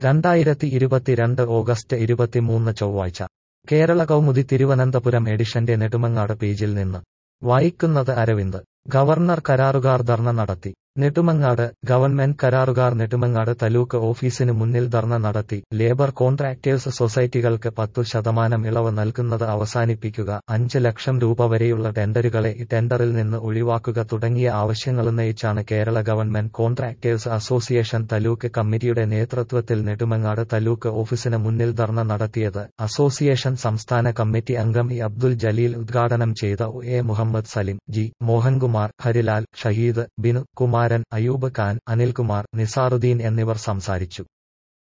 രണ്ടായിരത്തി ഇരുപത്തിരണ്ട് ഓഗസ്റ്റ് ഇരുപത്തിമൂന്ന് ചൊവ്വാഴ്ച കേരള കൗമുദി തിരുവനന്തപുരം എഡിഷന്റെ നെടുമങ്ങാട് പേജിൽ നിന്ന് വായിക്കുന്നത് അരവിന്ദ് ഗവർണർ കരാറുകാർ ധർണ നടത്തി നെടുമങ്ങാട് ഗവൺമെന്റ് കരാറുകാർ നെടുമങ്ങാട് താലൂക്ക് ഓഫീസിന് മുന്നിൽ ധർണ നടത്തി ലേബർ കോൺട്രാക്ടേഴ്സ് സൊസൈറ്റികൾക്ക് പത്തു ശതമാനം ഇളവ് നൽകുന്നത് അവസാനിപ്പിക്കുക അഞ്ച് ലക്ഷം രൂപ വരെയുള്ള ടെൻഡറുകളെ ടെൻഡറിൽ നിന്ന് ഒഴിവാക്കുക തുടങ്ങിയ ആവശ്യങ്ങളുന്നയിച്ചാണ് Kerala government contractors association taluk കമ്മിറ്റിയുടെ നേതൃത്വത്തിൽ നെടുമങ്ങാട് താലൂക്ക് ഓഫീസിന് മുന്നിൽ ധർണ നടത്തിയത് അസോസിയേഷൻ സംസ്ഥാന കമ്മിറ്റി അംഗം ഇ അബ്ദുൽ ജലീൽ ഉദ്ഘാടനം ചെയ്ത O A Muhammad Salim G Mohankumar Harilal Shaheed Binu Kumaran Ayub Khan Anilkumar Nizaruddin എന്നിവർ സംസാരിച്ചു